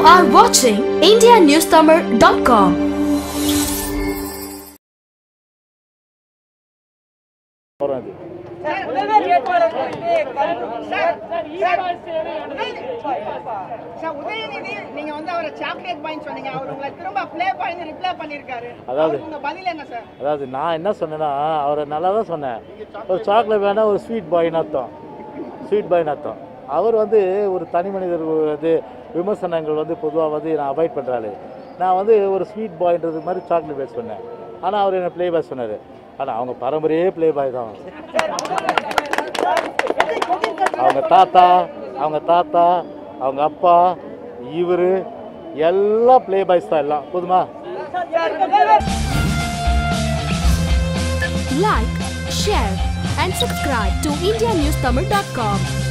are watching IndiaNewsTamil.com. போகிறோம் அது sir, Udhayanidhi வேட்பாளர் குறித்து கருத்து- சார், சார், சார், உதயநிதி நீங்க வந்து அவரை சாக்லேட் பாயிண்ட் சொன்னீங்க அவர் உங்களை திரும்ப ப்ளே பாயிண்ட் ரிப்ளை பண்ணிருக்காரு அதாவது- அவருக்கு உங்க பதில் என்ன சார் அதாவது நான் என்ன சொன்னேன்னா அவரை நல்லா தான் சொன்னேன் ஒரு சாக்லேட் வேணால் ஒரு ஸ்வீட் பாய்னு அர்த்தம் ஸ்வீட் பாய்னு அர்த்தம் அவர் வந்து ஒரு தனி மனிதர் வந்து விமர்சனங்கள் வந்து பொதுவாக வந்து நான் அவாய்ட் பண்ணுறாரு நான் வந்து ஒரு ஸ்வீட் பாய்ன்றது மாதிரி சாக்லேட் பேஸ் பண்ணேன் ஆனால் அவர் என்ன ப்ளே பாய் சொன்னார் ஆனால் அவங்க பரம்பரையே ப்ளே பாய் தான் அவங்க தாத்தா அவங்க தாத்தா அவங்க அப்பா இவர் எல்லாம் ப்ளே பாய்ஸ் தான் எல்லாம் போதுமா Like, share, and subscribe to IndiaNewsTamil.com.